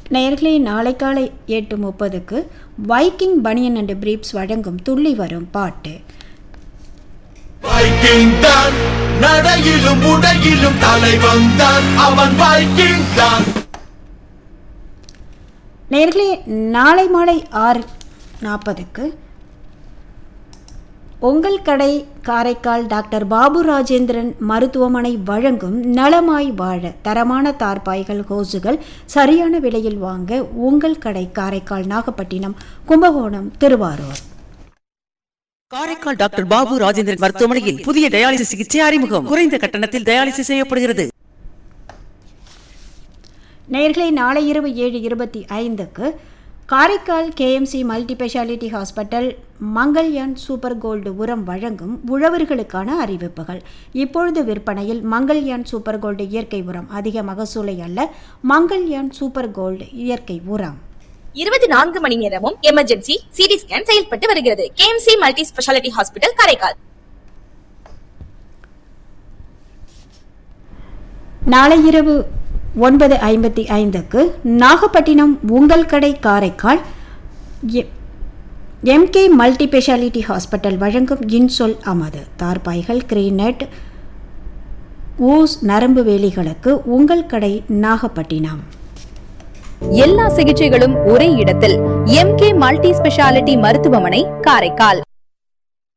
நேர்களே நாளை காலை எட்டு முப்பதுக்கு வைக்கிங் பனியன் அண்ட் பிரீப்ஸ் வழங்கும் துள்ளி வரும் பாட்டு வைக்கிங் தான் நடையிலும் உடையிலும் தலைவன் தான் அவன் வைக்கிங் தான் நேர்களே நாளை மாலை ஆறு நாற்பதுக்கு உங்கள் கடை காரைக்கால் டாக்டர் பாபு ராஜேந்திரன் மருத்துவமனை வழங்கும் நலமாய் வாழ தரமான தார்பாய்கள் ஹோசுகள் சரியான விலையில் வாங்க உங்கள் கடை காரைக்கால் நாகப்பட்டினம் கும்பகோணம் திருவாரூர் காரைக்கால் டாக்டர் பாபு ராஜேந்திரன் மருத்துவமனையில் புதிய டயாலிசிஸ் சிகிச்சை அறிமுகம் குறைந்த கட்டணத்தில் டயாலிசிஸ் செய்யப்படுகிறது நேர்களை நாளை இரவு ஏழு இருபத்தி ஐந்துக்கு Karaikal KMC multi speciality hospital Mangalyaan super gold உரம் வழங்கும் உழவர்களுக்கான அறிவிப்புகள் இப்பொழுது விற்பனையில் மங்கள்யான் சூப்பர் கோல்டு இயற்கை உரம் அதிக மகசூலை அல்ல மங்கள்யான் சூப்பர் கோல்டு இயற்கை உரம் இருபத்தி நான்கு மணி நேரமும் எமர்ஜென்சி சிடி ஸ்கேன் செயல்பட்டு வருகிறது KMC multi speciality hospital Karaikal நாளை இரவு ஒன்பது ஐம்பத்தி ஐந்துக்கு நாகப்பட்டினம் உங்கள் கடை காரைக்கால் எ- எம்கே மல்டி ஸ்பெஷாலிட்டி ஹாஸ்பிட்டல் வழங்கும் இன்சொல் அமது தார்பாய்கள் கிரீனட் ஊஸ் நரம்பு வேலிகளுக்கு உங்கள் கடை நாகப்பட்டினம் எல்லா சிகிச்சைகளும் ஒரே இடத்தில் எம்கே மல்டி ஸ்பெஷாலிட்டி மருத்துவமனை காரைக்கால்